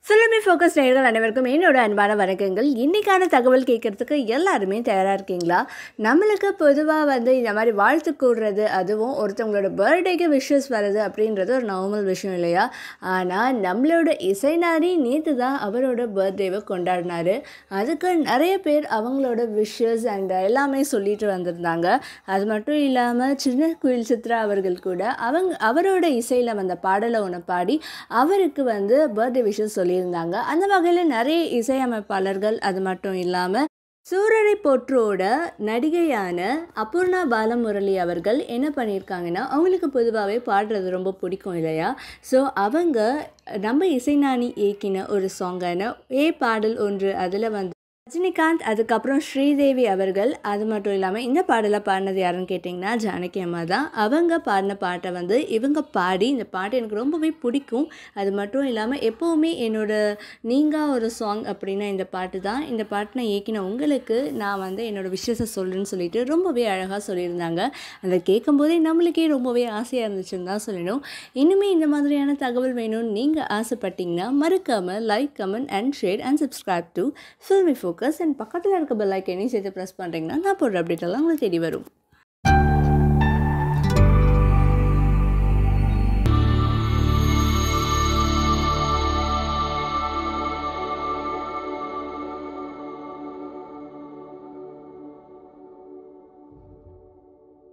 filmy focus நேயர்கள் அனைவருக்கும் என்னோட அன்பான வணக்கங்கள் இன்றைக்கான தகவல் கேட்குறதுக்கு எல்லாருமே தயாராக இருக்கீங்களா நம்மளுக்கு பொதுவாக வந்து இந்த மாதிரி வாழ்த்து கூடுறது அதுவும் ஒருத்தவங்களோட பர்த்டேக்கு விஷஸ் வர்றது அப்படின்றது ஒரு நார்மல் விஷயம் இல்லையா ஆனால் நம்மளோட இசைநாரி நேற்று தான் அவரோட பர்த்டேவை கொண்டாடினாரு அதுக்கு நிறைய பேர் அவங்களோட விஷஸ் அண்ட் எல்லாமே சொல்லிட்டு வந்திருந்தாங்க அது மட்டும் இல்லாமல் சின்ன குயில் சித்ரா அவர்கள் கூட அவங்க அவரோட இசையில் வந்த பாடலை ஒன்று பாடி அவருக்கு வந்து பர்த்டே விஷஸ் சொல்லியிருந்தாங்க அந்த வகையில் நிறைய இசையமைப்பாளர்கள் அது மட்டும் இல்லாமல் சூரரை போற்றோட நடிகையான அபூர்ணா பாலமுரளி அவர்கள் என்ன பண்ணியிருக்காங்கன்னா அவங்களுக்கு பொதுவாகவே பாடுறது ரொம்ப பிடிக்கும் இல்லையா ஸோ அவங்க நம்ம இசைஞானி இயக்கின ஒரு சாங்கான ஏ பாடல் ஒன்று அதில் வந்து ரஜினிகாந்த் அதுக்கப்புறம் ஸ்ரீதேவி அவர்கள் அது மட்டும் இல்லாமல் இந்த பாடலை பாடினது யாருன்னு கேட்டிங்கன்னா ஜானகி அம்மா தான் அவங்க பாடின பாட்டை வந்து இவங்க பாடி இந்த பாட்டு எனக்கு ரொம்பவே பிடிக்கும் அது மட்டும் இல்லாமல் எப்போவுமே என்னோட நீங்கா ஒரு சாங் அப்படின்னா இந்த பாட்டு தான் இந்த பாட்டு நான் இயக்கின உங்களுக்கு நான் வந்து என்னோட விஷயத்தை சொல்கிறேன்னு சொல்லிட்டு ரொம்பவே அழகாக சொல்லியிருந்தாங்க அதை கேட்கும்போதே நம்மளுக்கே ரொம்பவே ஆசையாக இருந்துச்சுன்னு தான் சொல்லணும் இன்னுமே இந்த மாதிரியான தகவல் வேணும்னு நீங்கள் ஆசைப்பட்டீங்கன்னா மறக்காமல் like comment and share and subscribe to filmy focus and பக்கத்தில் இருக்க பெல் ஐக்கனையும் சேர்த்து ப்ரெஸ் பண்ணுறீங்கன்னா நான் போடுற அப்டேட் எல்லாம் உங்களுக்கு தேடி வரும்